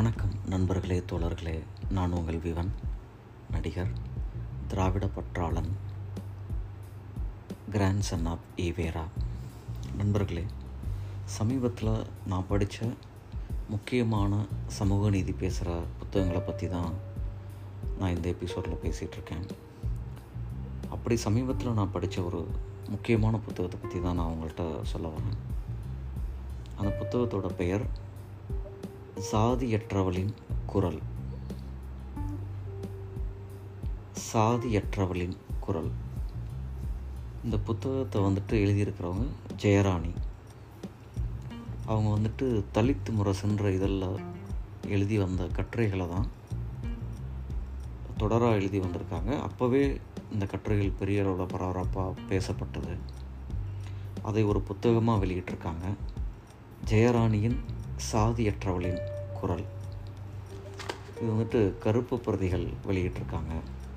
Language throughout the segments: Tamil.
வணக்கம் நண்பர்களே தோழர்களே நான் உங்கள் விவன் நடிகர் திராவிட பற்றாளன் கிராண்ட் சன் ஆஃப் ஈவேரா நண்பர்களே சமீபத்தில் நான் படித்த முக்கியமான சமூக நீதி பேசுகிற புத்தகங்களை பற்றி தான் நான் இந்த எபிசோடில் பேசிகிட்டு இருக்கேன் அப்படி சமீபத்தில் நான் படித்த ஒரு முக்கியமான புத்தகத்தை பற்றி தான் நான் உங்கள்கிட்ட சொல்ல வரேன் அந்த புத்தகத்தோட பெயர் சாதியற்றவளின் குரல் சாதியற்றவளின் குரல் இந்த புத்தகத்தை வந்துட்டு எழுதியிருக்கிறவங்க ஜெயராணி அவங்க வந்துட்டு தலித் முரசுன்ற இதழில் எழுதி வந்த கட்டுரைகளை தான் தொடராக எழுதி வந்திருக்காங்க அப்போவே இந்த கட்டுரைகள் பெரிய அளவில் பரபரப்பாக பேசப்பட்டது அதை ஒரு புத்தகமாக வெளியிட்டிருக்காங்க ஜெயராணியின் சாதியற்றவளின் குரல் இது வந்துட்டு கருப்பு பிரதிகள் வெளியிட்டிருக்காங்க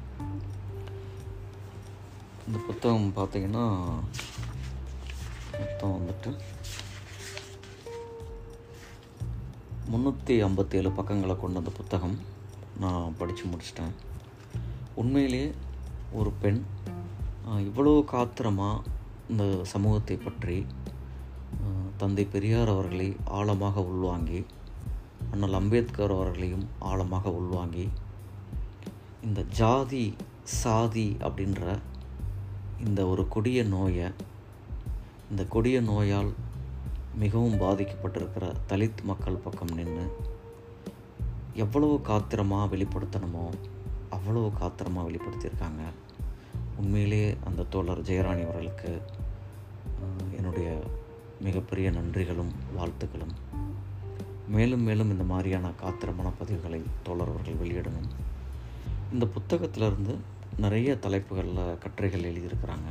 இந்த புத்தகம் பார்த்தீங்கன்னா மொத்தம் வந்துட்டு முந்நூற்றி ஐம்பத்தேழு பக்கங்களை கொண்ட அந்த புத்தகம் நான் படித்து முடிச்சிட்டேன் உண்மையிலேயே ஒரு பெண் இவ்வளோ காத்திரமாக இந்த சமூகத்தை பற்றி தந்தை பெரியார் அவர்களை ஆழமாக உள்வாங்கி அண்ணல் அம்பேத்கர் அவர்களையும் ஆழமாக உள்வாங்கி இந்த ஜாதி சாதி அப்படின்ற இந்த ஒரு கொடிய நோயை இந்த கொடிய நோயால் மிகவும் பாதிக்கப்பட்டிருக்கிற தலித் மக்கள் பக்கம் நின்று எவ்வளவு காத்திரமாக வெளிப்படுத்தணுமோ அவ்வளவு காத்திரமாக வெளிப்படுத்தியிருக்காங்க உண்மையிலே அந்த தோழர் ஜெயராணி அவர்களுக்கு என்னுடைய மிகப்பெரிய நன்றிகளும் வாழ்த்துக்களும் மேலும் மேலும் இந்த மாதிரியான காத்திரமான பதிவுகளை தோழர்கள் வெளியிடணும் இந்த புத்தகத்திலிருந்து நிறைய தலைப்புகளில் கட்டுரைகள் எழுதியிருக்கிறாங்க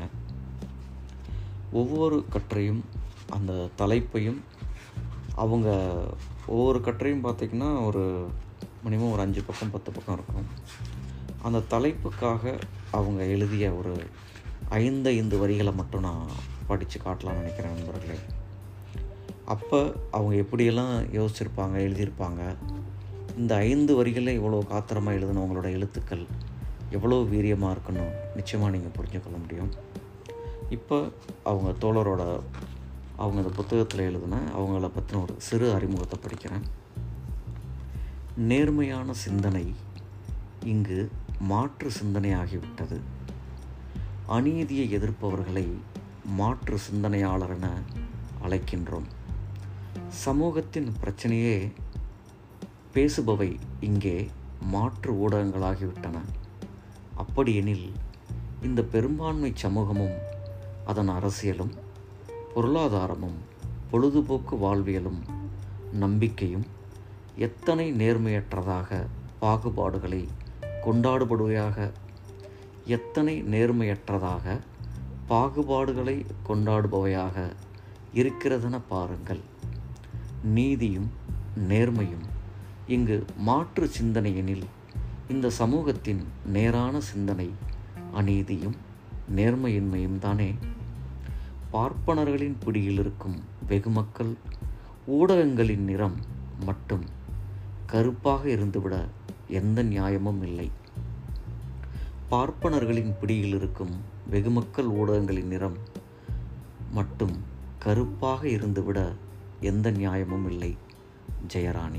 ஒவ்வொரு கட்டுரையும் அந்த தலைப்பையும் அவங்க ஒவ்வொரு கட்டுரையும் பார்த்திங்கன்னா ஒரு மினிமம் ஒரு அஞ்சு பக்கம் பத்து பக்கம் இருக்கும் அந்த தலைப்புக்காக அவங்க எழுதிய ஒரு ஐந்து ஐந்து வரிகளை மட்டும் நான் படித்து காட்டலாம்னு நினைக்கிறேன் நண்பர்களே அப்போ அவங்க எப்படியெல்லாம் யோசிச்சிருப்பாங்க எழுதியிருப்பாங்க இந்த ஐந்து வரிகளில் இவ்வளோ காத்திரமாக எழுதினவங்களோட எழுத்துக்கள் எவ்வளோ வீரியமாக இருக்குன்னு நிச்சயமாக நீங்கள் புரிஞ்சுக்கொள்ள முடியும் இப்போ அவங்க தோழரோட அவங்க இந்த புத்தகத்தில் எழுதின அவங்கள பற்றின ஒரு சிறு அறிமுகத்தை படிக்கிறேன் நேர்மையான சிந்தனை இங்கு மாற்று சிந்தனையாகிவிட்டது அநீதியை எதிர்ப்பவர்களை மாற்று சிந்தனையாளர் என அழைக்கின்றோம் சமூகத்தின் பிரச்சனையே பேசுபவை இங்கே மாற்று ஊடகங்களாகிவிட்டன அப்படியெனில் இந்த பெரும்பான்மை சமூகமும் அதன் அரசியலும் பொருளாதாரமும் பொழுதுபோக்கு வாழ்வியலும் நம்பிக்கையும் எத்தனை நேர்மையற்றதாக பாகுபாடுகளை கொண்டாடுபடுவையாக எத்தனை நேர்மையற்றதாக பாகுபாடுகளை கொண்டாடுபவையாக இருக்கிறதென பாருங்கள் நீதியும் நேர்மையும் இங்கு மாற்று சிந்தனையெனில் இந்த சமூகத்தின் நேரான சிந்தனை அநீதியும் நேர்மையின்மையும் தானே பார்ப்பனர்களின் பிடியில் இருக்கும் வெகுமக்கள் ஊடகங்களின் நிறம் மட்டும் கருப்பாக இருந்துவிட எந்த நியாயமும் இல்லை பார்ப்பனர்களின் பிடியில் இருக்கும் வெகுமக்கள் ஊடகங்களின் நிறம் மட்டும் கருப்பாக இருந்துவிட எந்த நியாயமும் இல்லை ஜெயராணி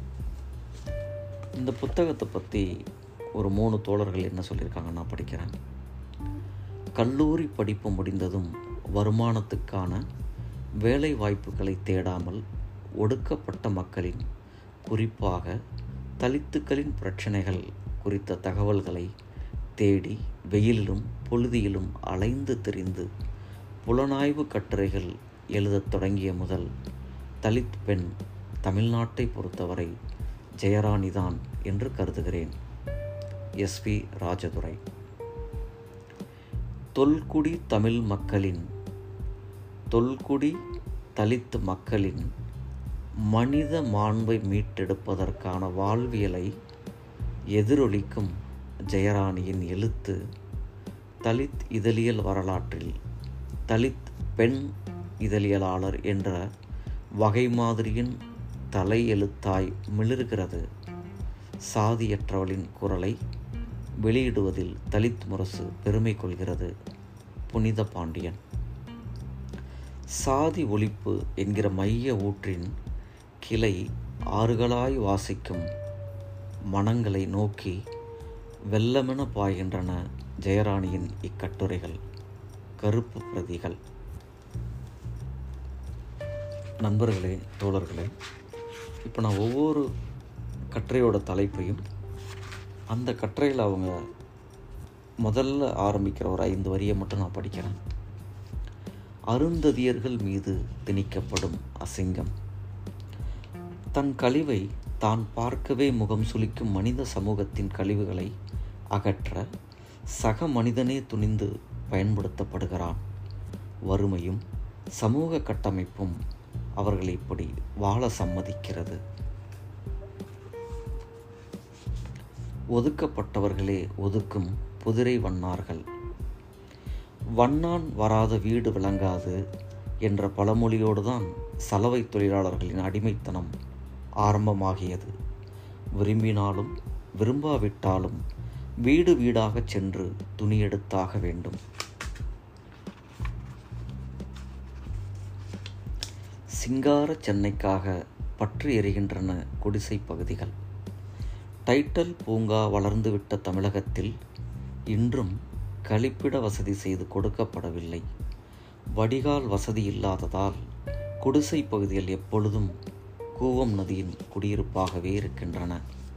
இந்த புத்தகத்தை பற்றி ஒரு மூணு தோழர்கள் என்ன சொல்லியிருக்காங்க நான் படிக்கிறேன் கல்லூரி படிப்பு முடிந்ததும் வருமானத்துக்கான வேலை வாய்ப்புகளை தேடாமல் ஒடுக்கப்பட்ட மக்களின் குறிப்பாக தலித்துக்களின் பிரச்சனைகள் குறித்த தகவல்களை தேடி வெயிலிலும் பொழுதியிலும் அலைந்து திரிந்து புலனாய்வு கட்டுரைகள் எழுதத் தொடங்கிய முதல் தலித் பெண் தமிழ்நாட்டை பொறுத்தவரை ஜெயராணிதான் என்று கருதுகிறேன் எஸ்வி ராஜதுரை தொல்குடி தமிழ் மக்களின் தொல்குடி தலித் மக்களின் மனித மாண்பை மீட்டெடுப்பதற்கான வாழ்வியலை எதிரொலிக்கும் ஜெயராணியின் எழுத்து தலித் இதழியல் வரலாற்றில் தலித் பெண் இதழியலாளர் என்ற வகை மாதிரியின் தலை எழுத்தாய் மிளிர்கிறது சாதியற்றவளின் குரலை வெளியிடுவதில் தலித் முரசு பெருமை கொள்கிறது புனித பாண்டியன் சாதி ஒழிப்பு என்கிற மைய ஊற்றின் கிளை ஆறுகளாய் வாசிக்கும் மனங்களை நோக்கி வெள்ளமென பாய்கின்றன ஜெயராணியின் இக்கட்டுரைகள் கருப்பு பிரதிகள் நண்பர்களே தோழர்களே இப்போ நான் ஒவ்வொரு கட்டுரையோட தலைப்பையும் அந்த கட்டுரையில் அவங்க முதல்ல ஆரம்பிக்கிற ஒரு ஐந்து வரியை மட்டும் நான் படிக்கிறேன் அருந்ததியர்கள் மீது திணிக்கப்படும் அசிங்கம் தன் கழிவை தான் பார்க்கவே முகம் சுளிக்கும் மனித சமூகத்தின் கழிவுகளை அகற்ற சக மனிதனே துணிந்து பயன்படுத்தப்படுகிறான் வறுமையும் சமூக கட்டமைப்பும் அவர்களை இப்படி வாழ சம்மதிக்கிறது ஒதுக்கப்பட்டவர்களே ஒதுக்கும் புதிரை வண்ணார்கள் வண்ணான் வராத வீடு விளங்காது என்ற பழமொழியோடு தான் சலவை தொழிலாளர்களின் அடிமைத்தனம் ஆரம்பமாகியது விரும்பினாலும் விரும்பாவிட்டாலும் வீடு வீடாக சென்று துணி எடுத்தாக வேண்டும் சிங்கார சென்னைக்காக பற்றி எறிகின்றன குடிசை பகுதிகள் டைட்டல் பூங்கா வளர்ந்துவிட்ட தமிழகத்தில் இன்றும் கழிப்பிட வசதி செய்து கொடுக்கப்படவில்லை வடிகால் வசதி இல்லாததால் குடிசை பகுதிகள் எப்பொழுதும் கூவம் நதியின் குடியிருப்பாகவே இருக்கின்றன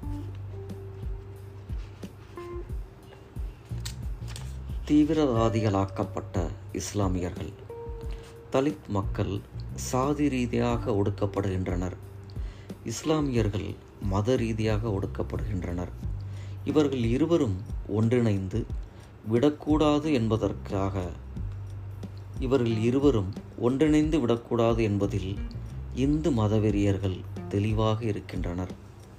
தீவிரவாதிகளாக்கப்பட்ட இஸ்லாமியர்கள் தலித் மக்கள் சாதி ரீதியாக ஒடுக்கப்படுகின்றனர் இஸ்லாமியர்கள் மத ரீதியாக ஒடுக்கப்படுகின்றனர் இவர்கள் இருவரும் ஒன்றிணைந்து விடக்கூடாது என்பதற்காக இவர்கள் இருவரும் ஒன்றிணைந்து விடக்கூடாது என்பதில் இந்து மதவெறியர்கள் தெளிவாக இருக்கின்றனர்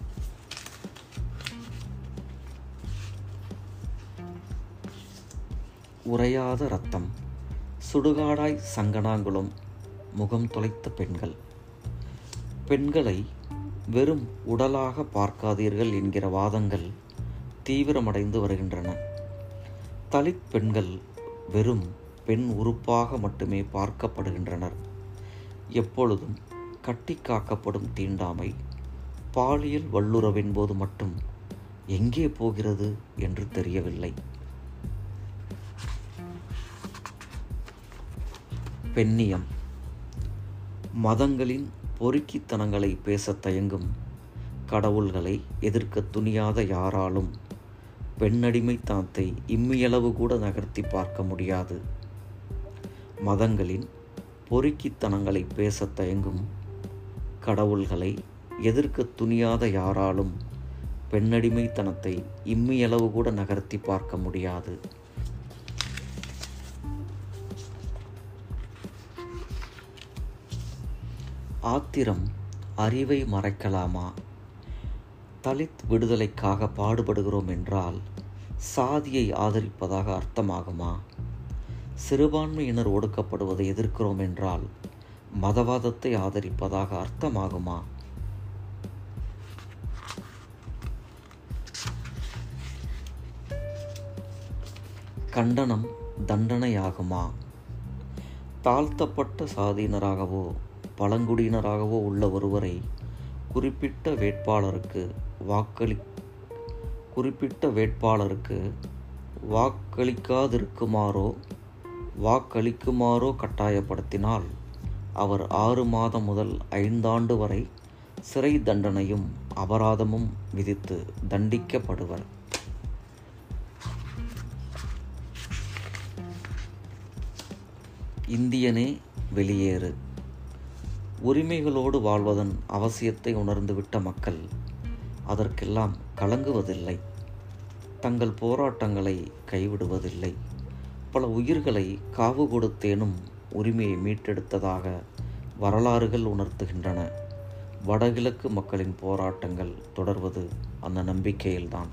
உறையாத ரத்தம் சுடுகாடாய் சங்கனாங்குளம் முகம் தொலைத்த பெண்கள் பெண்களை வெறும் உடலாக பார்க்காதீர்கள் என்கிற வாதங்கள் தீவிரமடைந்து வருகின்றன தலித் பெண்கள் வெறும் பெண் உறுப்பாக மட்டுமே பார்க்கப்படுகின்றனர் எப்பொழுதும் கட்டி காக்கப்படும் தீண்டாமை பாலியல் வல்லுறவின் போது மட்டும் எங்கே போகிறது என்று தெரியவில்லை பெண்ணியம் மதங்களின் பொறுக்கித்தனங்களை பேசத் தயங்கும் கடவுள்களை எதிர்க்க துணியாத யாராலும் பெண்ணடிமைத்தனத்தை இம்மியளவு கூட நகர்த்தி பார்க்க முடியாது மதங்களின் பொறுக்கித்தனங்களை பேசத் தயங்கும் கடவுள்களை எதிர்க்க துணியாத யாராலும் பெண்ணடிமைத்தனத்தை இம்மியளவு கூட நகர்த்தி பார்க்க முடியாது ஆத்திரம் அறிவை மறைக்கலாமா தலித் விடுதலைக்காக பாடுபடுகிறோம் என்றால் சாதியை ஆதரிப்பதாக அர்த்தமாகுமா சிறுபான்மையினர் ஒடுக்கப்படுவதை எதிர்க்கிறோம் என்றால் மதவாதத்தை ஆதரிப்பதாக அர்த்தமாகுமா கண்டனம் தண்டனையாகுமா தாழ்த்தப்பட்ட சாதியினராகவோ பழங்குடியினராகவோ உள்ள ஒருவரை குறிப்பிட்ட வேட்பாளருக்கு வாக்களி குறிப்பிட்ட வேட்பாளருக்கு வாக்களிக்காதிருக்குமாறோ வாக்களிக்குமாறோ கட்டாயப்படுத்தினால் அவர் ஆறு மாதம் முதல் ஐந்தாண்டு வரை சிறை தண்டனையும் அபராதமும் விதித்து தண்டிக்கப்படுவர் இந்தியனே வெளியேறு உரிமைகளோடு வாழ்வதன் அவசியத்தை உணர்ந்துவிட்ட மக்கள் அதற்கெல்லாம் கலங்குவதில்லை தங்கள் போராட்டங்களை கைவிடுவதில்லை பல உயிர்களை காவு கொடுத்தேனும் உரிமையை மீட்டெடுத்ததாக வரலாறுகள் உணர்த்துகின்றன வடகிழக்கு மக்களின் போராட்டங்கள் தொடர்வது அந்த நம்பிக்கையில்தான்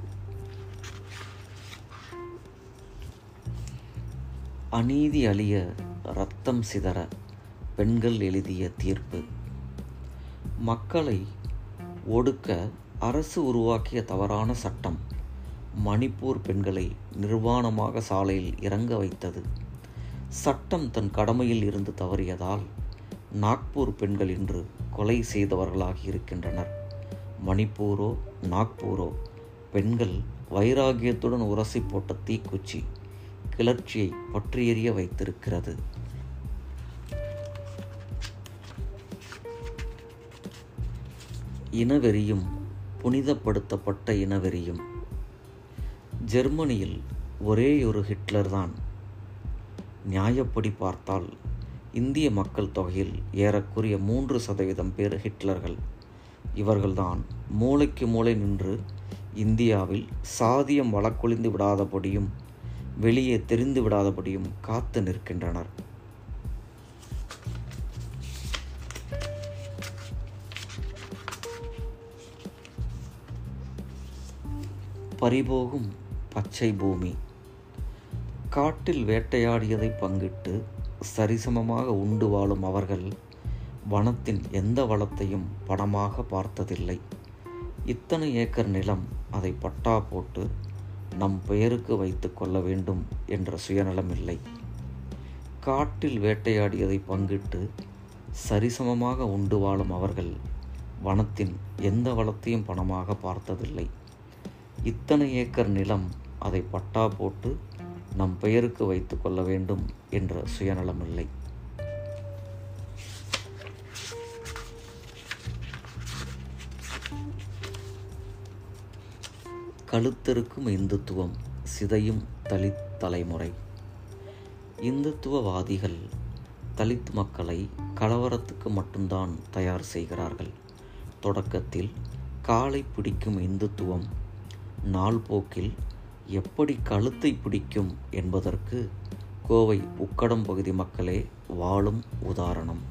அநீதி அழிய ரத்தம் சிதற பெண்கள் எழுதிய தீர்ப்பு மக்களை ஒடுக்க அரசு உருவாக்கிய தவறான சட்டம் மணிப்பூர் பெண்களை நிர்வாணமாக சாலையில் இறங்க வைத்தது சட்டம் தன் கடமையில் இருந்து தவறியதால் நாக்பூர் பெண்கள் இன்று கொலை செய்தவர்களாகி இருக்கின்றனர் மணிப்பூரோ நாக்பூரோ பெண்கள் வைராகியத்துடன் உரசி போட்ட தீக்குச்சி கிளர்ச்சியை பற்றி எறிய வைத்திருக்கிறது இனவெறியும் புனிதப்படுத்தப்பட்ட இனவெறியும் ஜெர்மனியில் ஒரேயொரு ஹிட்லர் தான் நியாயப்படி பார்த்தால் இந்திய மக்கள் தொகையில் ஏறக்குறைய மூன்று சதவீதம் பேர் ஹிட்லர்கள் இவர்கள்தான் மூளைக்கு மூளை நின்று இந்தியாவில் சாதியம் வழக்கொழிந்து விடாதபடியும் வெளியே தெரிந்து விடாதபடியும் காத்து நிற்கின்றனர் பறிபோகும் பச்சை பூமி காட்டில் வேட்டையாடியதை பங்கிட்டு சரிசமமாக உண்டு வாழும் அவர்கள் வனத்தின் எந்த வளத்தையும் பணமாக பார்த்ததில்லை இத்தனை ஏக்கர் நிலம் அதை பட்டா போட்டு நம் பெயருக்கு வைத்து கொள்ள வேண்டும் என்ற சுயநலம் இல்லை காட்டில் வேட்டையாடியதை பங்கிட்டு சரிசமமாக உண்டு வாழும் அவர்கள் வனத்தின் எந்த வளத்தையும் பணமாக பார்த்ததில்லை இத்தனை ஏக்கர் நிலம் அதை பட்டா போட்டு நம் பெயருக்கு வைத்து கொள்ள வேண்டும் என்ற சுயநலம் இல்லை கழுத்தருக்கும் இந்துத்துவம் சிதையும் தலித் தலைமுறை இந்துத்துவவாதிகள் தலித் மக்களை கலவரத்துக்கு மட்டும்தான் தயார் செய்கிறார்கள் தொடக்கத்தில் காலை பிடிக்கும் இந்துத்துவம் நாள் போக்கில் எப்படி கழுத்தை பிடிக்கும் என்பதற்கு கோவை உக்கடம் பகுதி மக்களே வாழும் உதாரணம்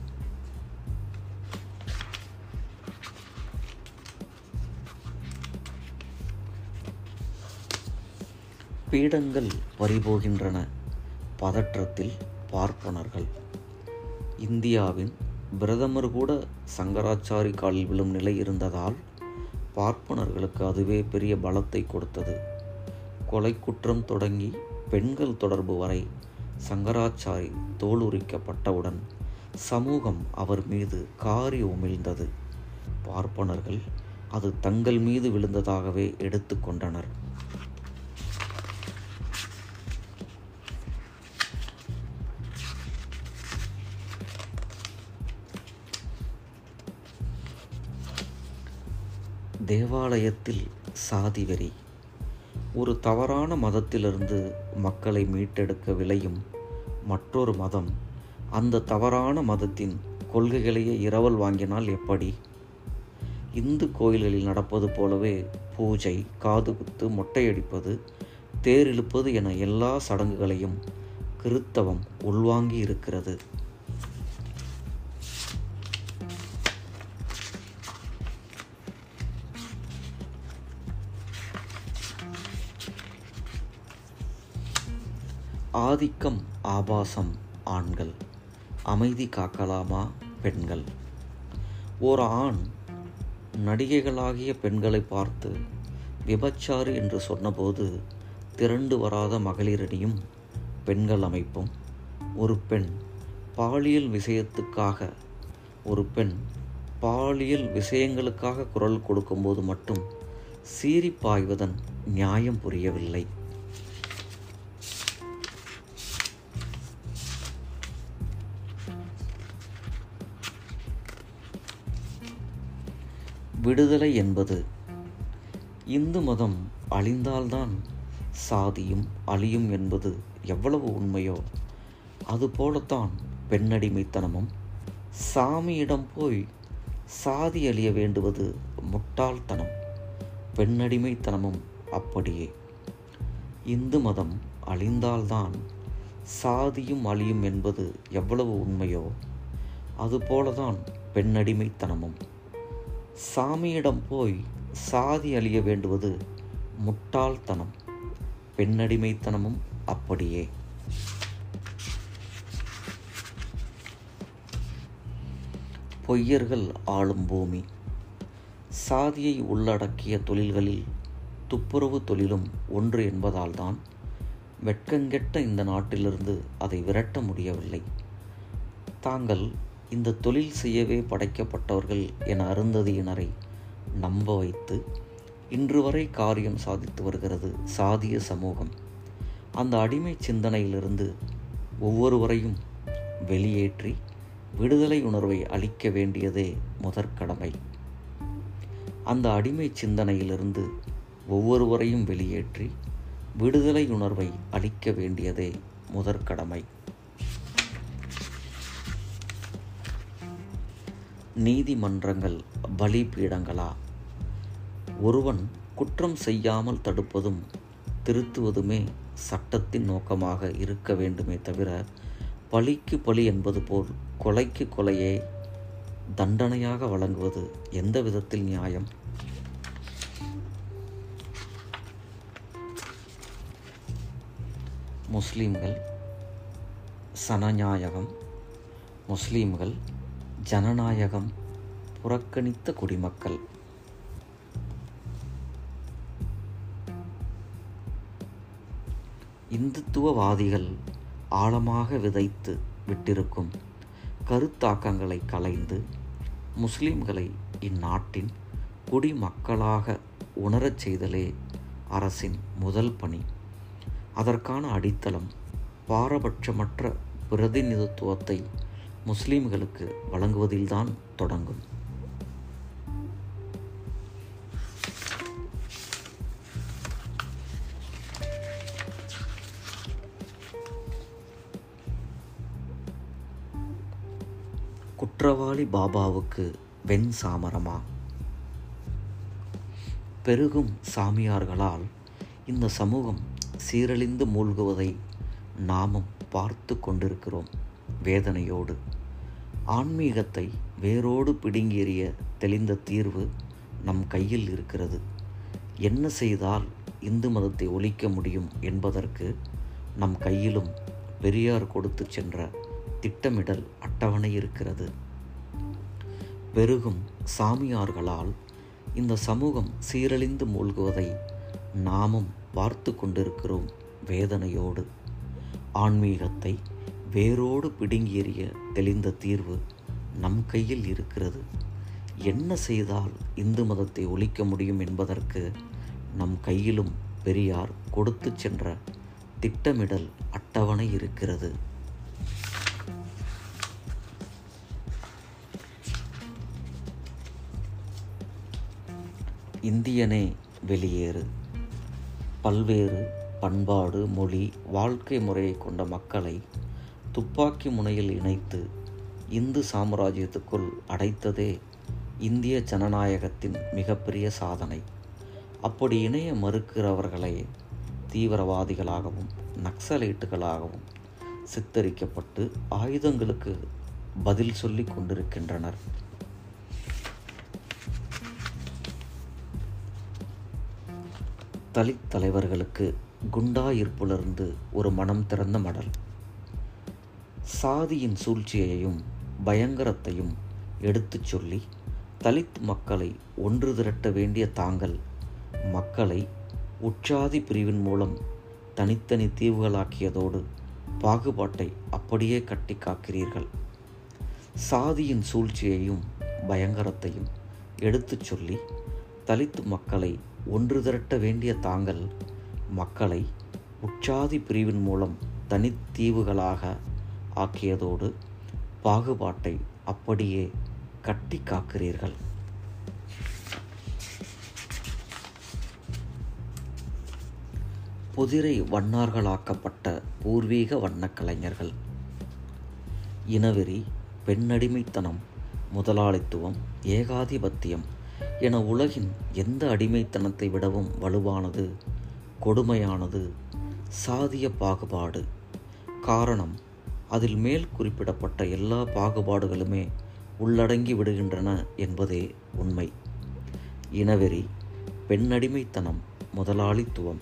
பீடங்கள் பறிபோகின்றன பதற்றத்தில் பார்ப்பனர்கள் இந்தியாவின் பிரதமர் கூட சங்கராச்சாரி காலில் விழும் நிலை இருந்ததால் பார்ப்பனர்களுக்கு அதுவே பெரிய பலத்தை கொடுத்தது கொலை குற்றம் தொடங்கி பெண்கள் தொடர்பு வரை சங்கராச்சாரி தோலுரிக்கப்பட்டவுடன் சமூகம் அவர் மீது காரி உமிழ்ந்தது பார்ப்பனர்கள் அது தங்கள் மீது விழுந்ததாகவே எடுத்துக்கொண்டனர் தேவாலயத்தில் சாதி வெறி ஒரு தவறான மதத்திலிருந்து மக்களை மீட்டெடுக்க விளையும் மற்றொரு மதம் அந்த தவறான மதத்தின் கொள்கைகளையே இரவல் வாங்கினால் எப்படி இந்து கோயில்களில் நடப்பது போலவே பூஜை காதுகுத்து மொட்டையடிப்பது தேர் இழுப்பது என எல்லா சடங்குகளையும் கிறித்தவம் உள்வாங்கி இருக்கிறது ஆதிக்கம் ஆபாசம் ஆண்கள் அமைதி காக்கலாமா பெண்கள் ஓர் ஆண் நடிகைகளாகிய பெண்களை பார்த்து விபச்சாரி என்று சொன்னபோது திரண்டு வராத மகளிரணியும் பெண்கள் அமைப்பும் ஒரு பெண் பாலியல் விஷயத்துக்காக ஒரு பெண் பாலியல் விஷயங்களுக்காக குரல் கொடுக்கும்போது மட்டும் சீறி பாய்வதன் நியாயம் புரியவில்லை விடுதலை என்பது இந்து மதம் அழிந்தால்தான் சாதியும் அழியும் என்பது எவ்வளவு உண்மையோ அதுபோலத்தான் பெண்ணடிமைத்தனமும் சாமியிடம் போய் சாதி அழிய வேண்டுவது முட்டாள்தனம் பெண்ணடிமைத்தனமும் அப்படியே இந்து மதம் அழிந்தால்தான் சாதியும் அழியும் என்பது எவ்வளவு உண்மையோ அதுபோலதான் பெண்ணடிமைத்தனமும் சாமியிடம் போய் சாதி அழிய வேண்டுவது முட்டாள்தனம் பெண்ணடிமைத்தனமும் அப்படியே பொய்யர்கள் ஆளும் பூமி சாதியை உள்ளடக்கிய தொழில்களில் துப்புரவு தொழிலும் ஒன்று என்பதால்தான் வெட்கங்கெட்ட இந்த நாட்டிலிருந்து அதை விரட்ட முடியவில்லை தாங்கள் இந்த தொழில் செய்யவே படைக்கப்பட்டவர்கள் என அருந்ததியினரை நம்ப வைத்து இன்று வரை காரியம் சாதித்து வருகிறது சாதிய சமூகம் அந்த அடிமை சிந்தனையிலிருந்து ஒவ்வொருவரையும் வெளியேற்றி விடுதலை உணர்வை அளிக்க வேண்டியதே முதற்கடமை அந்த அடிமை சிந்தனையிலிருந்து ஒவ்வொருவரையும் வெளியேற்றி விடுதலை உணர்வை அளிக்க வேண்டியதே முதற்கடமை நீதிமன்றங்கள் பலிபீடங்களா ஒருவன் குற்றம் செய்யாமல் தடுப்பதும் திருத்துவதுமே சட்டத்தின் நோக்கமாக இருக்க வேண்டுமே தவிர பழிக்கு பழி என்பது போல் கொலைக்கு கொலையே தண்டனையாக வழங்குவது எந்த விதத்தில் நியாயம் முஸ்லீம்கள் சனநாயகம் முஸ்லீம்கள் ஜனநாயகம் புறக்கணித்த குடிமக்கள் இந்துத்துவவாதிகள் ஆழமாக விதைத்து விட்டிருக்கும் கருத்தாக்கங்களை களைந்து முஸ்லிம்களை இந்நாட்டின் குடிமக்களாக உணரச் செய்தலே அரசின் முதல் பணி அதற்கான அடித்தளம் பாரபட்சமற்ற பிரதிநிதித்துவத்தை முஸ்லிம்களுக்கு வழங்குவதில்தான் தொடங்கும் குற்றவாளி பாபாவுக்கு வெண் சாமரமா பெருகும் சாமியார்களால் இந்த சமூகம் சீரழிந்து மூழ்குவதை நாமும் பார்த்து கொண்டிருக்கிறோம் வேதனையோடு ஆன்மீகத்தை வேரோடு பிடுங்கேறிய தெளிந்த தீர்வு நம் கையில் இருக்கிறது என்ன செய்தால் இந்து மதத்தை ஒழிக்க முடியும் என்பதற்கு நம் கையிலும் பெரியார் கொடுத்து சென்ற திட்டமிடல் அட்டவணை இருக்கிறது பெருகும் சாமியார்களால் இந்த சமூகம் சீரழிந்து மூழ்குவதை நாமும் பார்த்து கொண்டிருக்கிறோம் வேதனையோடு ஆன்மீகத்தை வேரோடு பிடுங்கேறிய தெளிந்த தீர்வு நம் கையில் இருக்கிறது என்ன செய்தால் இந்து மதத்தை ஒழிக்க முடியும் என்பதற்கு நம் கையிலும் பெரியார் கொடுத்து சென்ற திட்டமிடல் அட்டவணை இருக்கிறது இந்தியனே வெளியேறு பல்வேறு பண்பாடு மொழி வாழ்க்கை முறையை கொண்ட மக்களை துப்பாக்கி முனையில் இணைத்து இந்து சாம்ராஜ்யத்துக்குள் அடைத்ததே இந்திய ஜனநாயகத்தின் மிகப்பெரிய சாதனை அப்படி இணைய மறுக்கிறவர்களை தீவிரவாதிகளாகவும் நக்சலைட்டுகளாகவும் சித்தரிக்கப்பட்டு ஆயுதங்களுக்கு பதில் சொல்லி கொண்டிருக்கின்றனர் தலித் தலைவர்களுக்கு குண்டாயிருப்பிலிருந்து ஒரு மனம் திறந்த மடல் சாதியின் சூழ்ச்சியையும் பயங்கரத்தையும் எடுத்துச் சொல்லி தலித் மக்களை ஒன்று திரட்ட வேண்டிய தாங்கள் மக்களை உற்சாதி பிரிவின் மூலம் தனித்தனி தீவுகளாக்கியதோடு பாகுபாட்டை அப்படியே கட்டி காக்கிறீர்கள் சாதியின் சூழ்ச்சியையும் பயங்கரத்தையும் எடுத்துச் சொல்லி தலித் மக்களை ஒன்று திரட்ட வேண்டிய தாங்கள் மக்களை உற்சாதி பிரிவின் மூலம் தனித்தீவுகளாக ஆக்கியதோடு பாகுபாட்டை அப்படியே கட்டி காக்கிறீர்கள் புதிரை வண்ணார்களாக்கப்பட்ட பூர்வீக வண்ணக் கலைஞர்கள் இனவெறி பெண்ணடிமைத்தனம் முதலாளித்துவம் ஏகாதிபத்தியம் என உலகின் எந்த அடிமைத்தனத்தை விடவும் வலுவானது கொடுமையானது சாதிய பாகுபாடு காரணம் அதில் மேல் குறிப்பிடப்பட்ட எல்லா பாகுபாடுகளுமே உள்ளடங்கி விடுகின்றன என்பதே உண்மை இனவெறி பெண்ணடிமைத்தனம் முதலாளித்துவம்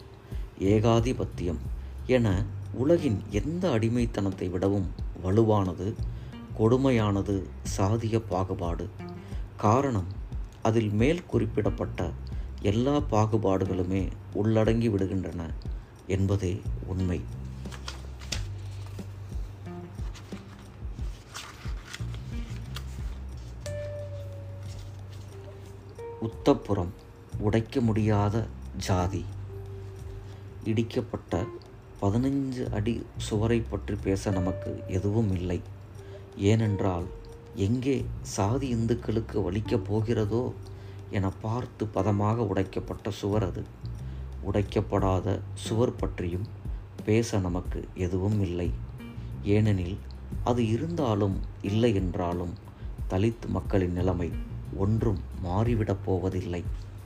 ஏகாதிபத்தியம் என உலகின் எந்த அடிமைத்தனத்தை விடவும் வலுவானது கொடுமையானது சாதிய பாகுபாடு காரணம் அதில் மேல் குறிப்பிடப்பட்ட எல்லா பாகுபாடுகளுமே உள்ளடங்கி விடுகின்றன என்பதே உண்மை உத்தப்புறம் உடைக்க முடியாத ஜாதி இடிக்கப்பட்ட பதினைஞ்சு அடி சுவரை பற்றி பேச நமக்கு எதுவும் இல்லை ஏனென்றால் எங்கே சாதி இந்துக்களுக்கு வலிக்கப் போகிறதோ என பார்த்து பதமாக உடைக்கப்பட்ட சுவர் அது உடைக்கப்படாத சுவர் பற்றியும் பேச நமக்கு எதுவும் இல்லை ஏனெனில் அது இருந்தாலும் இல்லை என்றாலும் தலித் மக்களின் நிலைமை ஒன்றும் மாறிவிடப் போவதில்லை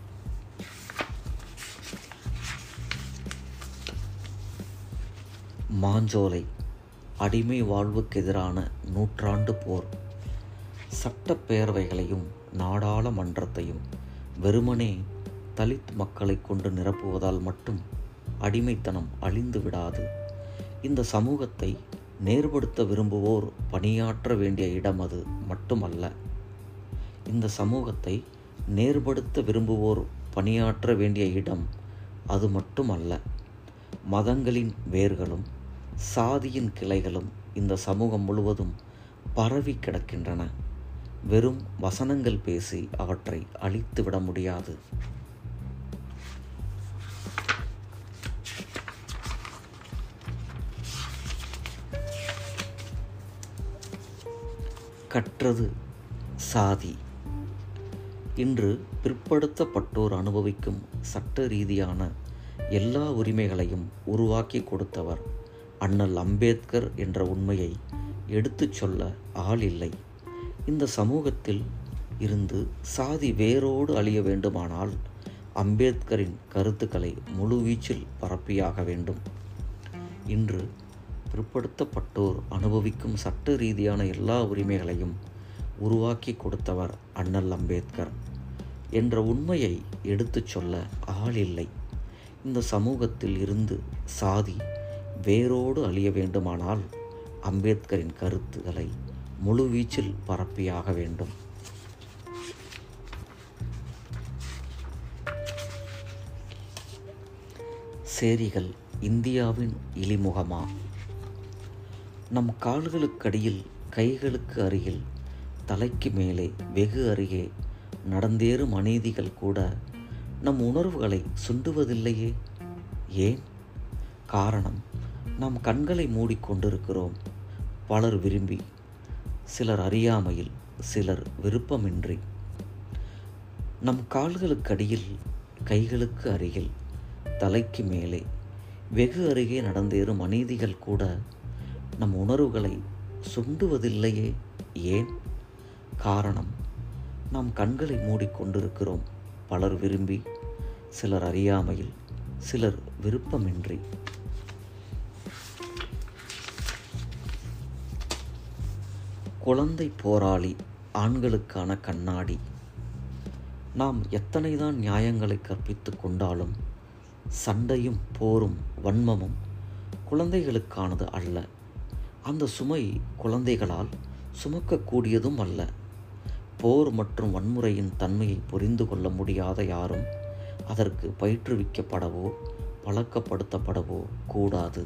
மாஞ்சோலை அடிமை வாழ்வுக்கு எதிரான நூற்றாண்டு போர் சட்டப்பேரவைகளையும் நாடாளுமன்றத்தையும் வெறுமனே தலித் மக்களை கொண்டு நிரப்புவதால் மட்டும் அடிமைத்தனம் அழிந்து விடாது இந்த சமூகத்தை நேர்படுத்த விரும்புவோர் பணியாற்ற வேண்டிய இடம் அது மட்டுமல்ல இந்த சமூகத்தை நேர்படுத்த விரும்புவோர் பணியாற்ற வேண்டிய இடம் அது மட்டுமல்ல மதங்களின் வேர்களும் சாதியின் கிளைகளும் இந்த சமூகம் முழுவதும் பரவி கிடக்கின்றன வெறும் வசனங்கள் பேசி அவற்றை அழித்து விட முடியாது கற்றது சாதி இன்று பிற்படுத்தப்பட்டோர் அனுபவிக்கும் சட்ட ரீதியான எல்லா உரிமைகளையும் உருவாக்கி கொடுத்தவர் அண்ணல் அம்பேத்கர் என்ற உண்மையை எடுத்துச் சொல்ல ஆள் இல்லை இந்த சமூகத்தில் இருந்து சாதி வேரோடு அழிய வேண்டுமானால் அம்பேத்கரின் கருத்துக்களை முழுவீச்சில் பரப்பியாக வேண்டும் இன்று பிற்படுத்தப்பட்டோர் அனுபவிக்கும் சட்ட ரீதியான எல்லா உரிமைகளையும் உருவாக்கி கொடுத்தவர் அண்ணல் அம்பேத்கர் என்ற உண்மையை எடுத்துச் சொல்ல ஆள் இல்லை இந்த சமூகத்தில் இருந்து சாதி வேரோடு அழிய வேண்டுமானால் அம்பேத்கரின் கருத்துக்களை முழுவீச்சில் பரப்பியாக வேண்டும் சேரிகள் இந்தியாவின் இழிமுகமா நம் கால்களுக்கடியில் கைகளுக்கு அருகில் தலைக்கு மேலே வெகு அருகே நடந்தேறும் அநீதிகள் கூட நம் உணர்வுகளை சுண்டுவதில்லையே ஏன் காரணம் நாம் கண்களை மூடிக்கொண்டிருக்கிறோம் பலர் விரும்பி சிலர் அறியாமையில் சிலர் விருப்பமின்றி நம் கால்களுக்கடியில் கைகளுக்கு அருகில் தலைக்கு மேலே வெகு அருகே நடந்தேறும் அநீதிகள் கூட நம் உணர்வுகளை சுண்டுவதில்லையே ஏன் காரணம் நாம் கண்களை மூடிக்கொண்டிருக்கிறோம் பலர் விரும்பி சிலர் அறியாமையில் சிலர் விருப்பமின்றி குழந்தை போராளி ஆண்களுக்கான கண்ணாடி நாம் எத்தனைதான் நியாயங்களை கற்பித்து கொண்டாலும் சண்டையும் போரும் வன்மமும் குழந்தைகளுக்கானது அல்ல அந்த சுமை குழந்தைகளால் சுமக்கக்கூடியதும் அல்ல போர் மற்றும் வன்முறையின் தன்மையை புரிந்து கொள்ள முடியாத யாரும் அதற்கு பயிற்றுவிக்கப்படவோ பழக்கப்படுத்தப்படவோ கூடாது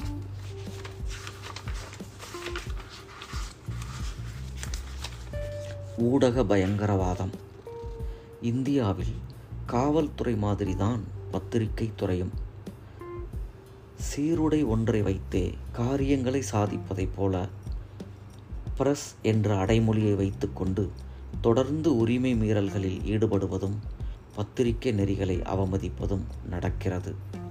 ஊடக பயங்கரவாதம் இந்தியாவில் காவல்துறை மாதிரிதான் பத்திரிகை துறையும் சீருடை ஒன்றை வைத்தே காரியங்களை சாதிப்பதைப் போல பிரஸ் என்ற அடைமொழியை வைத்துக்கொண்டு தொடர்ந்து உரிமை மீறல்களில் ஈடுபடுவதும் பத்திரிகை நெறிகளை அவமதிப்பதும் நடக்கிறது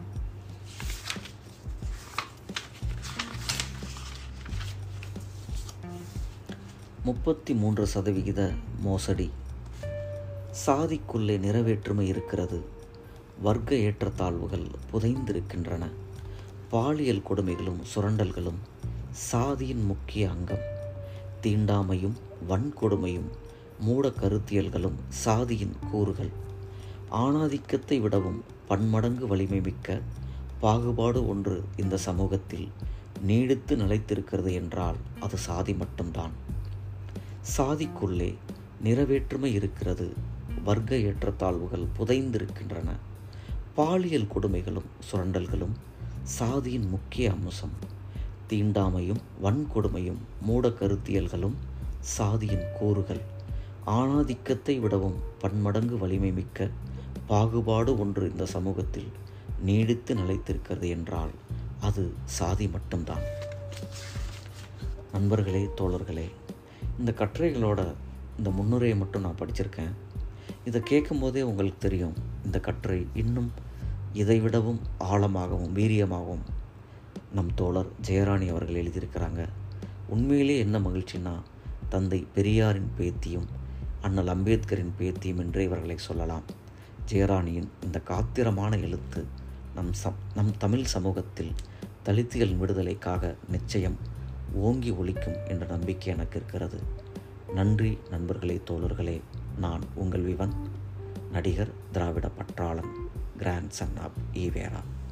முப்பத்தி மூன்று சதவிகித மோசடி சாதிக்குள்ளே நிறைவேற்றுமை இருக்கிறது வர்க்க ஏற்றத்தாழ்வுகள் புதைந்திருக்கின்றன பாலியல் கொடுமைகளும் சுரண்டல்களும் சாதியின் முக்கிய அங்கம் தீண்டாமையும் வன்கொடுமையும் மூட கருத்தியல்களும் சாதியின் கூறுகள் ஆணாதிக்கத்தை விடவும் பன்மடங்கு வலிமை மிக்க பாகுபாடு ஒன்று இந்த சமூகத்தில் நீடித்து நிலைத்திருக்கிறது என்றால் அது சாதி மட்டும்தான் சாதிக்குள்ளே நிறைவேற்றுமை இருக்கிறது வர்க்க ஏற்றத்தாழ்வுகள் புதைந்திருக்கின்றன பாலியல் கொடுமைகளும் சுரண்டல்களும் சாதியின் முக்கிய அம்சம் தீண்டாமையும் வன்கொடுமையும் மூட கருத்தியல்களும் சாதியின் கூறுகள் ஆணாதிக்கத்தை விடவும் பன்மடங்கு வலிமை மிக்க பாகுபாடு ஒன்று இந்த சமூகத்தில் நீடித்து நிலைத்திருக்கிறது என்றால் அது சாதி மட்டும்தான் நண்பர்களே தோழர்களே இந்த கட்டுரைகளோட இந்த முன்னுரையை மட்டும் நான் படிச்சிருக்கேன் இதை கேட்கும்போதே உங்களுக்கு தெரியும் இந்த கட்டுரை இன்னும் இதைவிடவும் ஆழமாகவும் வீரியமாகவும் நம் தோழர் ஜெயராணி அவர்கள் எழுதியிருக்கிறாங்க உண்மையிலே என்ன மகிழ்ச்சின்னா தந்தை பெரியாரின் பேத்தியும் அண்ணல் அம்பேத்கரின் பேத்தியும் என்றே இவர்களை சொல்லலாம் ஜெயராணியின் இந்த காத்திரமான எழுத்து நம் சம் நம் தமிழ் சமூகத்தில் தலித்துகளின் விடுதலைக்காக நிச்சயம் ஓங்கி ஒலிக்கும் என்ற நம்பிக்கை எனக்கு இருக்கிறது நன்றி நண்பர்களே தோழர்களே நான் உங்கள் விவன் நடிகர் திராவிட பற்றாளன் கிராண்ட் சன் ஆப் ஈவேரா